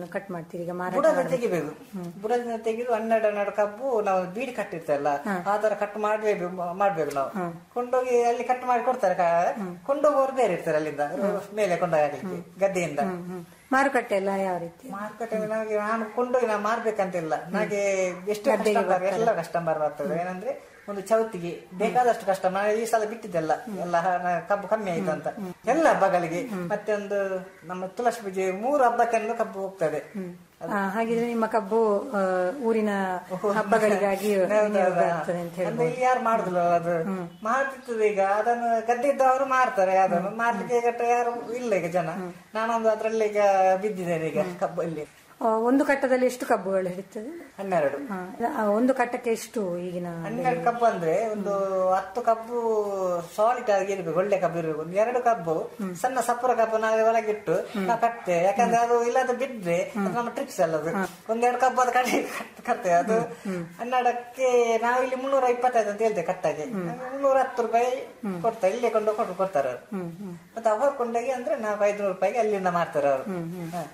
ಕಬ್ಬುಗಳನ್ನು cut ಮಾಡ್ತೀರಿ ಈಗ ಮಾರಾಟ ಬುಡದ ತೆಗಿಬೇಕು ಬುಡದಿಂದ ತೆಗೆದು ಹನ್ನೆರಡು ಹನ್ನೆರಡು ಕಬ್ಬು ನಾವು ಬೀಡಿ ಕಟ್ಟಿರ್ತಲ್ಲ ಆ ತರ ಕಟ್ ಮಾಡ್ಬೇಕು ಮಾಡ್ಬೇಕು ನಾವು ಕೊಂಡೋಗಿ ಅಲ್ಲಿ ಕಟ್ ಮಾಡಿ ಕೊಡ್ತಾರೆ ಕ- ಕೊಂಡೋಗೋರು ಬೇರೆ ಇರ್ತಾರೆ ಅಲ್ಲಿಂದ ಮೇಲೆ ಕೊಂಡೋಗ್ಲಿಕ್ಕೆ ಗದ್ದೆಯಿಂದ ಹ್ಮ್, ಹ್ಮ್. ಮಾರುಕಟ್ಟೆ ಎಲ್ಲ ಯಾವ ರೀತಿ ಮಾರ್ಕೆಟ್ ನಮಗೆ ನಾನು ಕೊಂಡೋಗಿ ನಾವು ಮಾರ್ಬೇಕಂತಿಲ್ಲ ನನಗೆ ಎಷ್ಟು ಕಸ್ಟಮರ್ ಎಲ್ಲ ಕಸ್ಟಮರ್ ಬರ್ತದೆ ಏನಂದ್ರೆ ಒಂದು ಚೌತಿಗೆ ಬೇಕಾದಷ್ಟು ಕಸ್ಟಮರ್ ಈ ಸಲ ಬಿಟ್ಟಿದ್ದೆಲ್ಲ ಎಲ್ಲ ಹ- ನ- ಕಬ್ಬು ಕಮ್ಮಿ ಆಯ್ತು ಅಂತ ಎಲ್ಲ ಹಬ್ಬಗಳಿಗೆ ಮತ್ತೆ ಒಂದು ನಮ್ಮ ತುಳಸಿ ಪೂಜೆ ಮೂರು ಹಬ್ಬಕ್ಕೆಲ್ಲ ಕಬ್ಬು ಹೋಗ್ತದೆ ಆ, ಹಾಗಿದ್ರೆ ನಿಮ್ಮ ಕಬ್ಬು ಆ, ಊರಿನ ಹಬ್ಬಗಳಿಗಾಗಿ ವಿನಿಯೋಗ ಆಗ್ತದೆ ಅಂತ ಹೇಳಿ ಅಂದ್ರೆ ಇಲ್ಲಿ ಯಾರು ಮಾಡುದಿಲ್ಲ ಅದು ಮಾಡ್ತಿರ್ತದೆ ಈಗ ಅದನ್ನು ಗದ್ದೆ ಇದ್ದವರು ಮಾರ್ತಾರೆ ಅದನ್ನು ಮಾರ್ಲಿಕ್ಕೆ ಈಗ ಯಾರು ಇಲ್ಲ ಈಗ ಜನ ನಾನೊಂದು ಅದ್ರಲ್ಲಿ ಈಗ ಬಿದ್ದಿದ್ದೇನೆ ಈಗ ಕಬ್ಬಲ್ಲಿ ಆ, ಒಂದು ಕಟ್ಟದಲ್ಲಿ ಎಷ್ಟು ಕಬ್ಬುಗಳು ಹಿಡಿತದೆ ಹನ್ನೆರಡು ಆ, ಆ, ಒಂದು ಕಟ್ಟಕ್ಕೆ ಎಷ್ಟು ಈಗಿನ ಹನ್ನೆರಡು ಕಬ್ಬು ಅಂದ್ರೆ ಒಂದು ಹತ್ತು ಕಬ್ಬು ಸಾಲಿಡ್ ಆಗಿ ಇರ್ಬೇಕು ಒಳ್ಳೆ ಕಬ್ಬು ಇರ್ಬೇಕು ಒಂದು ಎರಡು ಕಬ್ಬು ಸಣ್ಣ ಸಪ್ಪರ ಕಬ್ಬು ನಾವು ಒಳಗಿಟ್ಟು ನಾವು ಕಟ್ತೇವೆ ಯಾಕಂದ್ರೆ ಅದು ಇಲ್ಲದ ಬಿದ್ರೆ ಅದು ನಮ್ಮ ಟ್ರಿಕ್ಸ್ ಅಲ್ಲ ಅದು ಒಂದೆರಡು ಕಬ್ಬು ಅದು ಕಟ್ಟಿ ಕಟ್ತೇವೆ ಅದು ಹನ್ನೆರಡಕ್ಕೆ ನಾವು ಇಲ್ಲಿ ಮುನ್ನೂರ ಇಪ್ಪತ್ತೈದು ಅಂತ ಹೇಳ್ತೇವೆ ಕಟ್ಟಾಗಿ ಮುನ್ನೂರ ಹತ್ತು ರೂಪಾಯಿ ಕೊಡ್ತಾರೆ ಇಲ್ಲೇ ಕೊಂಡು ಕೊಟ್ಟು ಕೊಡ್ತಾರೆ ಅವರು ಮತ್ತೆ ಅವರು ಕೊಂಡೋಗಿ ಅಂದ್ರೆ ನಾವು ಐದುನೂರು ರೂಪಾಯಿಗೆ ಅಲ್ಲಿಂದ ಮಾರ್ತಾರೆ ಅವರು ಹ.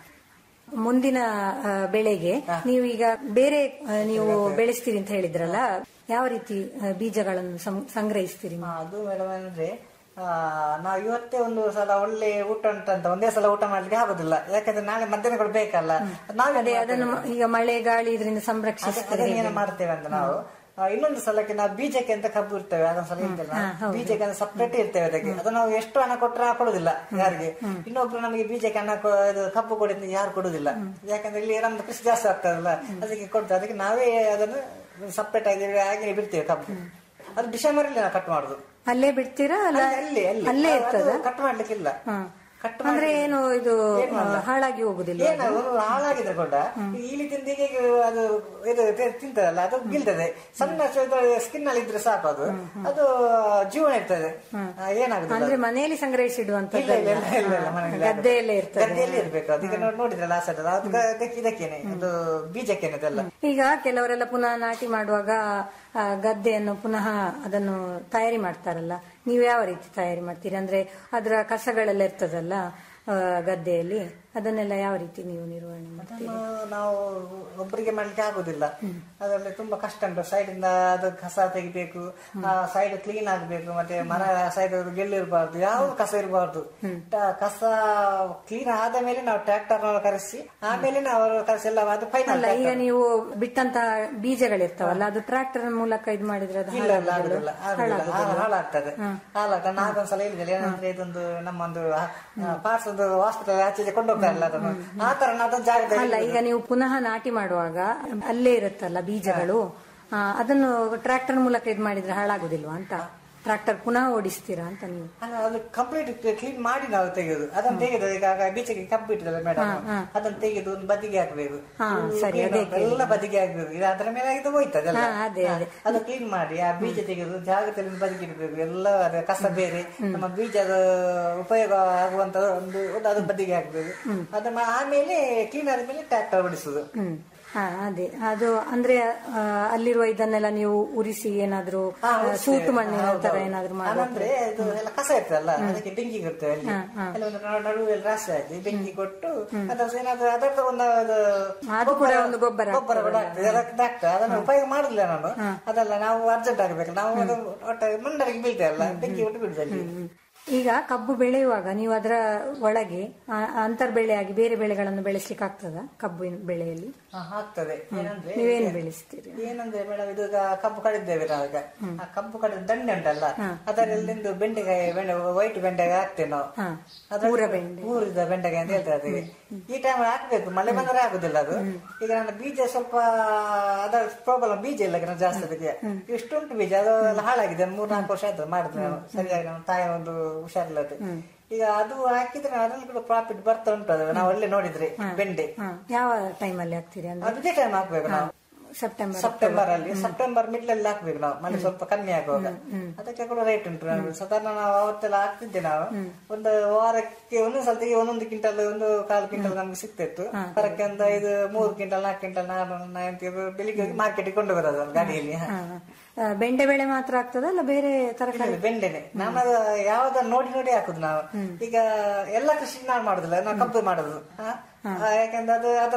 ಮುಂದಿನ ಆ, ಬೆಳೆಗೆ ನೀವು ಈಗ ಬೇರೆ ಆ, ನೀವು ಬೆಳೆಸ್ತೀರಿ ಅಂತ ಹೇಳಿದ್ರಲ್ಲ ಯಾವ ರೀತಿ ಆ, ಬೀಜಗಳನ್ನು ಸಂ- ಸಂಗ್ರಹಿಸ್ತೀರಿ ಹಾ, ಅದು ಮೇಡಮ್ ಅಂದ್ರೆ ಆ, ನಾವು ಇವತ್ತೇ ಒಂದು ಸಲ ಒಳ್ಳೆ ಊಟ ಉಂಟಂತ ಒಂದೇ ಸಲ ಊಟ ಮಾಡ್ಲಿಕ್ಕೆ ಆಗುದಿಲ್ಲ ಯಾಕಂದ್ರೆ ನಾಳೆ ಮಧ್ಯಾಹ್ನ ಕೂಡ ಬೇಕಲ್ಲ ನಾವೇ ಅದೇ ಅದನ್ನು ಮ- ಈಗ ಮಳೆ ಗಾಳಿ ಇದರಿಂದ ಸಂರಕ್ಷಿಸ ಅದನ್ನೇನು ಮಾಡ್ತೇವೆ ಅಂತ ನಾವು ಆ, ಇನ್ನೊಂದು ಸಲಕ್ಕೆ ನಾವು ಬೀಜಕ್ಕೆ ಅಂತ ಕಬ್ಬು ಇರ್ತೇವೆ ಅದೊಂದು ಸಲ ಇರ್ತೇವೆ ಬೀಜಕ್ಕೆ ಅಂತ ಸಪ್ರೇಟ್ ಇರ್ತೇವೆ ಅದಕ್ಕೆ ಅದು ನಾವು ಎಷ್ಟು ಹಣ ಕೊಟ್ಟರೆ ಕೊಡುದಿಲ್ಲ ಯಾರಿಗೆ ಇನ್ನೊಬ್ರು ನಮಗೆ ಬೀಜಕ್ಕೆ ಹಣ ಕೊ- ಇದು ಕಬ್ಬು ಕೊಡಿ ಅಂತ ಯಾರು ಕೊಡುದಿಲ್ಲ ಯಾಕಂದ್ರೆ ಇಲ್ಲಿ ನಮ್ದು ಕೃಷಿ ಜಾಸ್ತಿ ಆಗ್ತದಲ್ಲ ಅದಕ್ಕೆ ಕೊಡ್ತೇವೆ ಅದಕ್ಕೆ ನಾವೇ ಅದನ್ನು ಸಪ್ರೇಟ್ ಆಗಿ ಹಾಗೆ ಬಿಡ್ತೇವೆ ಕಬ್ಬು ಅದು ಡಿಸೆಂಬರ್ ಅಲ್ಲಿ ನಾವು ಕಟ್ ಮಾಡುದು ಅಲ್ಲೇ ಬಿಡ್ತೀರಾ ಅಲ್ಲ ಅಲ್ಲಿ ಅಲ್ಲಿ ಅಲ್ಲೇ ಇರ್ತದ ಕಟ್ ಮಾಡ್ಲಿಕ್ಕಿಲ್ಲ ಕಟ್ ಅಂದ್ರೆ ಏನು ಇದು ಆ, ಹಾಳಾಗಿ ಹೋಗುದಿಲ್ಲ ಏನು ಅದು ಹಾಳಾಗಿದ್ರೆ ಕೂಡ ಈ ರೀತಿಯಿಂದ ಹೀಗೆ ಅದು ಇದು ತಿ- ತಿಂತದಲ್ಲ ಅದು ಗಿಲ್ತದೆ ಸಣ್ಣ ಸ್ಕಿನ್ ಅಲ್ಲಿ ಇದ್ರೆ ಸಾಕು ಅದು ಅದು ಜೀವನ ಇರ್ತದೆ ಆ, ಏನಾಗುದಿಲ್ಲ ಅಂದ್ರೆ ಮನೆಯಲ್ಲಿ ಸಂಗ್ರಹಿಸಿಡುವಂತದ್ದು ಇಲ್ಲ ಇಲ್ಲ ಇಲ್ಲ ಇಲ್ಲ ಇಲ್ಲ ಮನೆಯಲ್ಲಿ ಆಗುದಿಲ್ಲ. ಗದ್ದೆಯಲ್ಲೇ ಇರ್ತದೆ ಗದ್ದೆಯಲ್ಲಿ ಇರ್ಬೇಕು ಅದಕ್ಕೆ ನೋಡಿ ನೋಡಿದ್ರಲ್ಲ ಆ ಸೈಡ್ ಅದು ಗ- ಅದಕ್ಕೆ ಇದಕ್ಕೇನೆ ಅದು ಬೀಜಕ್ಕೇನೆ ಅದೆಲ್ಲ ಈಗ ಕೆಲವರೆಲ್ಲ ಪುನಃ ನಾಟಿ ಮಾಡುವಾಗ ಆ, ಗದ್ದೆಯನ್ನು ಪುನಃ ಅದನ್ನು ತಯಾರಿ ಮಾಡ್ತಾರಲ್ಲ ನೀವು ಯಾವ ರೀತಿ ತಯಾರಿ ಮಾಡ್ತೀರಿ ಅಂದ್ರೆ ಅದರ ಕಸಗಳೆಲ್ಲ ಇರ್ತದಲ್ಲ ಆ, ಗದ್ದೆಯಲ್ಲಿ ಅದನ್ನೆಲ್ಲ ಯಾವ ರೀತಿ ನೀವು ನಿರ್ವಹಣೆ ಮಾಡ್ತೀರಿ ಅದನ್ನು ನಾವು ಒಬ್ಬರಿಗೆ ಮಾಡ್ಲಿಕ್ಕೆ ಆಗುದಿಲ್ಲ ಅದರಲ್ಲಿ ತುಂಬಾ ಕಷ್ಟ ಉಂಟು ಸೈಡ್ ಇಂದ ಅದು ಕಸ ತೆಗಿಬೇಕು ಆ ಸೈಡ್ ಕ್ಲೀನ್ ಆಗ್ಬೇಕು ಮತ್ತೆ ಮರ ಸೈಡ್ ಗೆಲ್ಲು ಇರಬಾರ್ದು ಯಾವ್ದು ಕಸ ಇರಬಾರ್ದು ಕಸ ಕ್ಲೀನ್ ಆದ ಮೇಲೆ ನಾವು ಟ್ರ್ಯಾಕ್ಟರ್ ಕರೆಸಿ ಆಮೇಲೆ ನಾವು ಕರೆಸಿ ಎಲ್ಲ ಅದು ಫೈನಲ್ ಅಲ್ಲ ಈಗ ನೀವು ಬಿಟ್ಟಂತ ಬೀಜಗಳಿರ್ತಾವಲ್ಲ ಅದು ಟ್ರಾಕ್ಟರ್ ಮೂಲಕ ಇದು ಮಾಡಿದ್ರೆ ಅದು ಇಲ್ಲ ಇಲ್ಲ ಆಗುದಿಲ್ಲ ಆಗುದಿಲ್ಲ ಹಾಳು- ಹಾಳಾಗ್ತದೆ ಹಾಳಾಗ್ತದೆ ನಾಗೊಂದ್ಸಲ ಹೇಳಿದ್ರೆ ಏನಂದ್ರೆ ಇದೊಂದು ನಮ್ಮೊಂದು ಪಾರ್ಟ್ಸ್ ಒಂದು ಹಾಸ್ಪಿಟಲ್ ಆಚೆಗೆ ಕೊಂಡೋಗ್ತಾರಲ್ಲ ಅದನ್ನು ಆ ತರ ನಾವು ಅದೊಂದು ಜಾಗದಲ್ಲಿ ಅಲ್ಲ ಈಗ ನೀವು ಪುನಃ ನಾಟಿ ಮಾಡುವಾಗ ಅಲ್ಲೇ ಇರುತ್ತಲ್ಲ ಬೀಜಗಳು ಆ, ಅದನ್ನು ಟ್ರಾಕ್ಟರ್ ಮೂಲಕ ಇದು ಮಾಡಿದ್ರೆ ಹಾಳಾಗುದಿಲ್ವಾ ಅಂತ ಟ್ರಾಕ್ಟರ್ ಪುನಃ ಓಡಿಸ್ತೀರಾ ಅಂತ ನೀವು ಅಲ್ಲ ಅದು ಕಂಪ್ಲೀಟ್ ಕ್ಲೀನ್ ಮಾಡಿ ನಾವು ತೆಗೆಯುದು ಅದನ್ನ ತೆಗೆದು ಈಗ ಬೀಚಕ್ಕೆ ಕಬ್ಬು ಇಟ್ಟಿದ್ದಲ್ಲ ಮೇಡಮ್ ಅದನ್ನ ತೆಗೆದು ಒಂದು ಬದಿಗೆ ಹಾಕ್ಬೇಕು ಹಾ, ಸರಿ, Clean ಅದೇ ಮಾಡ್ಬೇಕು, ಎಲ್ಲ ಬದಿಗೆ ಹಾಕ್ಬೇಕು ಇದು ಅದರ ಮೇಲೆ ಇದು ಹೋಯ್ತದೆ ಎಲ್ಲ. ಹಾ, ಅದೇ, ಹಾ, ಅದೇ. ಅದು ಕ್ಲೀನ್ ಮಾಡಿ ಆ ಬೀಜ ತೆಗೆದು ಜಾಗದಲ್ಲಿ ಒಂದು ಬದಿಗೆ ಇಡಬೇಕು ಎಲ್ಲ ಅದೇ ಕಸ ಬೇರೆ ನಮ್ಮ ಬೀಜದ ಉಪಯೋಗ ಆಗುವಂತ ಒಂದು ಒಂದು ಅದು ಬದಿಗೆ ಹಾಕ್ಬೇಕು ಅದನ್ನ ಆಮೇಲೆ ಕ್ಲೀನ್ ಆದ್ಮೇಲೆ ಟ್ರ್ಯಾಕ್ಟರ್ ಓಡಿಸುದು ಹ್ಮ್ ಹಾ ಅದೇ ಅದು ಅಂದ್ರೆ ಆ, ಅಲ್ಲಿರುವ ಇದನ್ನೆಲ್ಲ ನೀವು ಉರಿಸಿ ಏನಾದ್ರೂ ಹಾ, ಆ, ಉರಿಸ್ತೇವೆ. ಸೂಟು ಮಣ್ಣಿನ ಹೌದು, ತರ ಹೌದು. ಏನಾದ್ರೂ ಮಾಡಿ ಅಂದ್ರೆ ಇದು ಎಲ್ಲ ಕಸ ಇರ್ತದಲ್ಲ ಅದಕ್ಕೆ ಬೆಂಕಿ ಕೊಡ್ತೇವೆ ಅಲ್ಲಿ ಅಲ್ಲಿ ಒಂದು ನಡು- ನಡುವೆಲ್ಲ ರಾಶಿ ಹಾಕಿ ಬೆಂಕಿ ಕೊಟ್ಟು ಅದ್ರ ಏನಾದ್ರು ಅದರದ ಒಂದು ಅದು ಅದು ಕೂಡ ಒಂದು ಗೊಬ್ಬರ ಗೊಬ್ಬರ ಕೂಡ ಆಗ್ತದೆ ಅದಕ್ಕೆ ಆಗ್ತದೆ ಅದನ್ನು ಉಪಯೋಗ ಮಾಡುದಿಲ್ಲ ನಾನು ಅದಲ್ಲ ನಾವು ಅರ್ಜೆಂಟ್ ಆಗ್ಬೇಕು ನಾವು ಅದು ಒಟ್ಟಾಗಿ ಮಂಡಲಿಗೆ ಬೀಳ್ತೇವಲ್ಲ ಬೆಂಕಿ ಕೊಟ್ಟು ಬಿಡುದಲ್ಲಿ ಈಗ ಕಬ್ಬು ಬೆಳೆಯುವಾಗ ನೀವು ಅದರ ಒಳಗೆ ಆ, ಅಂತರ್ ಬೆಳೆಯಾಗಿ ಬೇರೆ ಬೆಳೆಗಳನ್ನು ಬೆಳೆಸ್ಲಿಕ್ಕೆ ಆಗ್ತದ ಕಬ್ಬಿನ ಬೆಳೆಯಲ್ಲಿ ಹಾ, ಆಗ್ತದೆ ಏನಂದ್ರೆ ನೀವೇನು ಬೆಳೆಸ್ತೀರಿ ಏನಂದ್ರೆ ಮೇಡಮ್ ಇದು ಈಗ ಕಬ್ಬು ಕಡಿದ್ದೇವೆ ನಾವೀಗ ಆ ಕಬ್ಬು ಕಡಿದ ದಂಡೆ ಉಂಟಲ್ಲ ಅದರಲ್ಲಿಂದು ಬೆಂಡೆಕಾಯಿ ಬೆಂಡೆ ವೈಟ್ ಬೆಂಡೆಕಾಯಿ ಹಾಕ್ತೇವೆ ನಾವು ಹಾ. ಅದ್ರಲ್ಲಿ ಊರ ಬೆಂಡೆ. ಊರಿದ ಬೆಂಡೆಕಾಯಿ ಅಂತ ಹೇಳ್ತಾರೆ ಅದಕ್ಕೆ ಈ ಟೈಮ್ ಹಾಕ್ಬೇಕು ಮಳೆ ಬಂದ್ರೆ ಆಗುದಿಲ್ಲ ಅದು ಈಗ ನನ್ನ ಬೀಜ ಸ್ವಲ್ಪ ಅದರ ಪ್ರಾಬ್ಲಮ್ ಬೀಜ ಇಲ್ಲ ಈಗ ಜಾಸ್ತಿ ಅದಕ್ಕೆ ಎಷ್ಟುಂಟು ಬೀಜ ಅದು ಎಲ್ಲ ಹಾಳಾಗಿದೆ ಮೂರ್ ನಾಲ್ಕು ವರ್ಷ ಆಯ್ತು ಮಾಡಿದ್ರೆ ನಾನು ಸರಿಯಾಗಿ ನಮ್ಮ ತಾಯಿ ಒಂದು ಹುಷಾರಿಲ್ಲದೆ ಈಗ ಅದು ಹಾಕಿದ್ರೆ ಅದ್ರಲ್ಲಿ ಕೂಡ ಪ್ರಾಫಿಟ್ ಬರ್ತಾ ಉಂಟು ಅದು ನಾವು ಒಳ್ಳೆ ನೋಡಿದ್ರೆ ಬೆಂಡೆ ಹಾ ಯಾವ ಟೈಮಲ್ಲಿ ಹಾಕ್ತೀರಿ ಅಂದ್ರೆ ಅದೇ ಟೈಮ್ ಹಾಕ್ಬೇಕು ನಾವು ಸೆಪ್ಟೆಂಬರ್ ಸೆಪ್ಟೆಂಬರ್ ಅಲ್ಲಿ ಸೆಪ್ಟೆಂಬರ್ ಮಿಡ್ಲ್ ಅಲ್ಲಿ ಹಾಕ್ಬೇಕು ನಾವು ಮಳೆ ಸ್ವಲ್ಪ ಕಮ್ಮಿ ಆಗುವಾಗ ಅದಕ್ಕೆ ಕೂಡ ರೇಟ್ ಉಂಟು ನಮ್ಗೆ ಸಾಧಾರಣ ನಾವು ಅವತ್ತೆಲ್ಲ ಹಾಕ್ತಿದ್ದೆ ನಾವು ಒಂದು ವಾರಕ್ಕೆ ಒಂದೊಂದು ಸಲ ಒಂದೊಂದು ಕ್ವಿಂಟಲ್ ಒಂದು ಕಾಲು ಕ್ವಿಂಟಲ್ ನಮ್ಗೆ ಸಿಗ್ತಿತ್ತು ವಾರಕ್ಕೆ ಒಂದು ಐದು ಮೂರು ಕ್ವಿಂಟಲ್ ನಾಲ್ಕು ಕ್ವಿಂಟಲ್ ನಾನು ಬೆಳಿಗ್ಗೆ ಹೋಗಿ ಮಾರ್ಕೆಟ್ಗೆ ಕೊಂಡು ಬರೋದು ಅಲ್ಲಿ ಗಾಡಿಯಲ್ಲಿ ಹಾ, ಆ, ಬೆಂಡೆ ಬೆಳೆ ಮಾತ್ರ ಆಗ್ತದ ಅಲ್ಲ ಬೇರೆ ತರಕಾರಿ ಇಲ್ಲ, ಬೆಂಡೆನೆ ನಮ್ಮದು ಯಾವ್ದನ್ನ ನೋಡಿ ನೋಡಿ ಹಾಕುದು ನಾವು ಈಗ ಎಲ್ಲ ಕೃಷಿ ನಾವು ಮಾಡುದಿಲ್ಲ ನಾವು ಕಬ್ಬು ಮಾಡುದು ಹಾ? ಆ, ಯಾಕಂದ್ರೆ ಅದು ಅದ್ರ